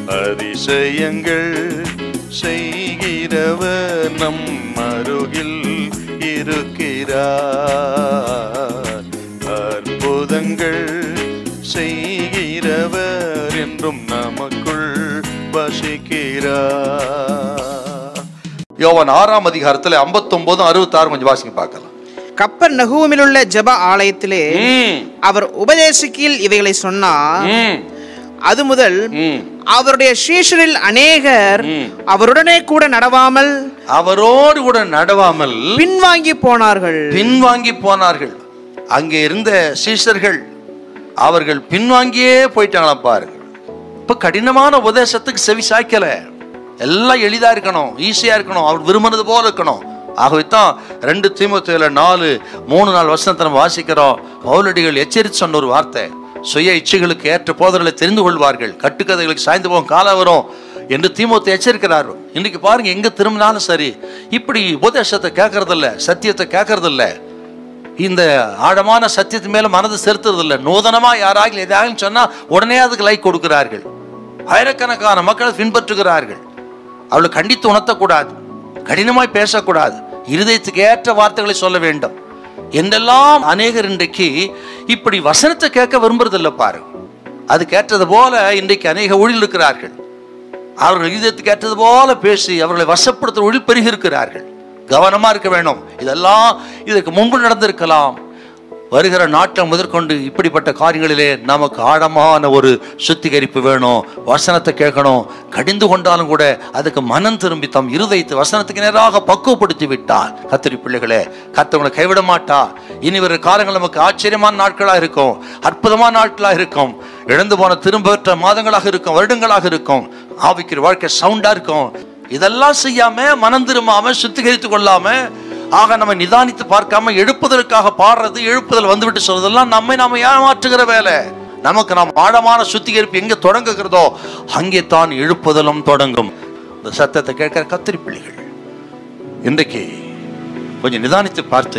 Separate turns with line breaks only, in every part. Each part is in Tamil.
அதிசயங்கள் செய்கிறவர் நம் அருகில் இருக்கிறார் அற்புதங்கள் செய்கிறவர் என்றும் நமக்குள் வசிக்கிறார் யோவான் ஆறாம் அதிகாரத்துல 59 அறுபத்தாறு கொஞ்சம் வாசிங்க பார்க்கலாம்
கப்பர் நகுவமிலுள்ள ஜெப ஆலயத்திலே
ம்,
அவர் உபதேசிக்கையில் இவைகளை சொன்னார்
ம்,
அது முதல்
ம்.
அவருடைய சீஷரில் அநேகர்
ம்.
அவருடனே கூட நடவாமல்
அவரோடு கூட நடவாமல்
பின்வாங்கி போனார்கள்
பின்வாங்கி போனார்கள் அங்கே இருந்த சீஷர்கள் அவர்கள் பின்வாங்கியே போயிட்டாங்களாம் பாருங்க இப்ப கடினமான உபதேசத்துக்கு செவி சாய்க்கல எல்லாம் எளிதா இருக்கணும் ஈஸியா இருக்கணும் அவர் விரும்பினது போல இருக்கணும் ஆகவே தான் ரெண்டு தீமத்தையில நாலு மூணு நாள் வருஷத்தை நம்ம வாசிக்கிறோம் பவுலடிகள் எச்சரித்து சொன்ன ஒரு வார்த்தை சுய இச்சைகளுக்கு ஏற்ற போதர்களை தெரிந்து கொள்வார்கள் கட்டுக்கதைகளுக்கு சாய்ந்து போகும் காலம் வரும் என்று தீமோத்தை எச்சரிக்கிறார் இன்னைக்கு பாருங்க எங்க திரும்பினாலும் சரி இப்படி உபதேசத்தை கேட்கறதில்ல சத்தியத்தை கேட்கறதில்ல இந்த ஆழமான சத்தியத்து மேல மனது செலுத்துறது இல்லை நூதனமா யாராக எதாவது சொன்னா உடனே அதுக்கு லைக் கொடுக்கிறார்கள் ஆயிரக்கணக்கான மக்கள் பின்பற்றுகிறார்கள் அவளை கண்டித்து உணர்த்தக்கூடாது கடினமாய் பேசக்கூடாது இருதயத்துக்கு ஏற்ற வார்த்தைகளை சொல்ல வேண்டும் என்றெல்லாம் அநேகர் இன்றைக்கு இப்படி வசனத்தை கேட்க விரும்புறதில்லை பாரு அதுக்கு ஏற்றது போல இன்றைக்கு அநேக ஊழில் இருக்கிறார்கள் அவர்கள் இதயத்துக்கு ஏற்றது போல பேசி அவர்களை வசப்படுத்த ஒளி பெருகி இருக்கிறார்கள் கவனமா இருக்க வேணும் இதெல்லாம் இதற்கு முன்பு நடந்திருக்கலாம் வருகிற நாட்கள் முதற்கொண்டு இப்படிப்பட்ட காரியங்களிலே நமக்கு ஆழமான ஒரு சுத்திகரிப்பு வேணும் வசனத்தை கேட்கணும் கடிந்து கொண்டாலும் கூட அதுக்கு மனம் திரும்பி தம் இருதயத்தை வசனத்துக்கு நேராக பக்குவப்படுத்தி விட்டார் கத்திரி பிள்ளைகளே கத்தவங்களை கைவிட மாட்டா இனி வர காலங்கள் நமக்கு ஆச்சரியமான நாட்களாக இருக்கும் அற்புதமான நாட்களாக இருக்கும் இழந்து போன திரும்ப பெற்ற மாதங்களாக இருக்கும் வருடங்களாக இருக்கும் ஆவிக்கிற வாழ்க்கை சவுண்டா இருக்கும் இதெல்லாம் செய்யாம மனம் திரும்பாம சுத்திகரித்து கொள்ளாம ஆக நம்ம நிதானித்து பார்க்காம எழுப்புதலுக்காக பாடுறது எழுப்புதல் வந்துவிட்டு சொல்றதெல்லாம் நம்மை நாம ஏமாற்றுகிற வேலை நமக்கு நாம் ஆழமான சுத்திகரிப்பு எங்க தொடங்குகிறதோ அங்கே தான் எழுப்புதலும் தொடங்கும் இந்த சத்தத்தை கேட்கிற கத்திரி பிள்ளைகள் இன்றைக்கு கொஞ்சம் நிதானித்து பார்த்து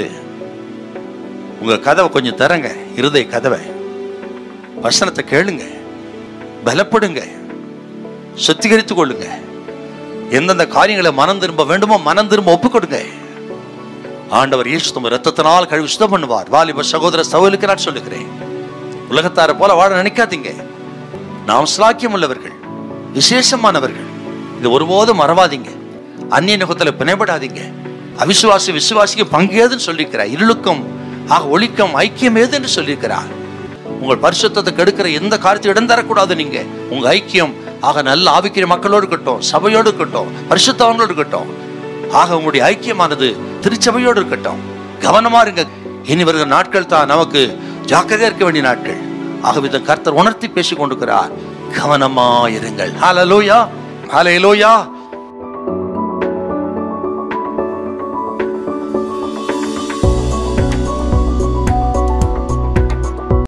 உங்க கதவை கொஞ்சம் தரங்க இருதய கதவை வசனத்தை கேளுங்க பலப்படுங்க சுத்திகரித்துக் கொள்ளுங்க எந்தெந்த காரியங்களை மனம் திரும்ப வேண்டுமோ மனம் திரும்ப ஒப்புக் கொடுங்க ஆண்டவர் இயேசு தம் ரத்தத்தினால் கழுவி சுத்தம் பண்ணுவார் வாலிப சகோதர சகோதரிக்கு நான் சொல்லுகிறேன் உலகத்தார போல வாழ நினைக்காதீங்க நாம் சிலாக்கியம் உள்ளவர்கள் விசேஷமானவர்கள் இது ஒருபோதும் மறவாதீங்க அந்நிய நுகத்துல பிணைபடாதீங்க அவிசுவாசி விசுவாசிக்கு பங்கு ஏதுன்னு சொல்லியிருக்கிறார் இருளுக்கும் ஆக ஒளிக்கும் ஐக்கியம் ஏது என்று சொல்லியிருக்கிறார் உங்கள் பரிசுத்தத்தை கெடுக்கிற எந்த காரியத்தையும் இடம் தரக்கூடாது நீங்க உங்க ஐக்கியம் ஆக நல்ல ஆவிக்கிற மக்களோடு இருக்கட்டும் சபையோடு இருக்கட்டும் பரிசுத்தவங்களோடு இருக்கட்டும் ஆக உங்களுடைய ஐக்கியமானது திருச்சபையோடு இருக்கட்டும் கவனமா இருங்க இனி வருகிற நாட்கள் தான் நமக்கு ஜாக்கிரதையா இருக்க வேண்டிய நாட்கள் ஆகவே இதை கர்த்தர் உணர்த்தி பேசிக் கொண்டிருக்கிறார் கவனமா இருங்கள் ஹalleluya ஹalleluya